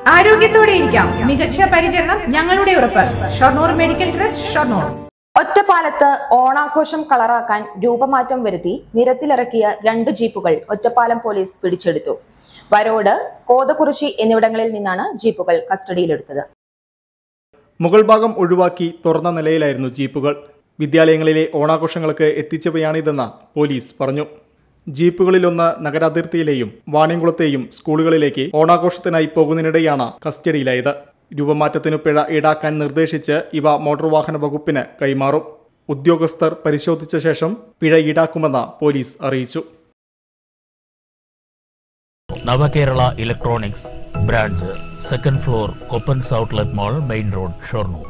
ആരോഗ്യത്തോടെ ഇരിക്കാം മികച്ച പരിചരണം ഞങ്ങളുടെ ഉറപ്പ് ഷൊർണൂർ മെഡിക്കൽ ട്രസ്റ്റ് ഷൊർണൂർ ഒറ്റപ്പാലത്ത് ഓണാഘോഷം കളറാക്കാൻ രൂപമാറ്റം വരുത്തി നിരത്തിലിറക്കിയ രണ്ട് ജീപ്പുകൾ ഒറ്റപ്പാലം പോലീസ് പിടിച്ചെടുത്തു വരോട് കോതകുറിശി എന്നിവിടങ്ങളിൽ നിന്നാണ് ജീപ്പുകൾ കസ്റ്റഡിയിലെടുത്തത് മുകൾ ഭാഗം ഒഴിവാക്കി തുറന്ന നിലയിലായിരുന്നു ജീപ്പുകൾ വിദ്യാലയങ്ങളിലെ ഓണാഘോഷങ്ങൾക്ക് എത്തിച്ചവയാണിതെന്ന് പോലീസ് പറഞ്ഞു ജീപ്പുകളിലൊന്ന് നഗരാതിർത്തിയിലെയും വാണിയംകുളത്തെയും സ്കൂളുകളിലേക്ക് ഓണാഘോഷത്തിനായി പോകുന്നതിനിടെയാണ് കസ്റ്റഡിയിലായത് രൂപമാറ്റത്തിനു പിഴ ഈടാക്കാൻ നിർദ്ദേശിച്ച് ഇവ മോട്ടോർ വാഹന വകുപ്പിന് കൈമാറും ഉദ്യോഗസ്ഥർ പരിശോധിച്ച ശേഷം പിഴ ഈടാക്കുമെന്ന് പോലീസ് അറിയിച്ചു Navakerala electronics branch second floor കൊപ്പൻസ് outlet mall main road Shoranur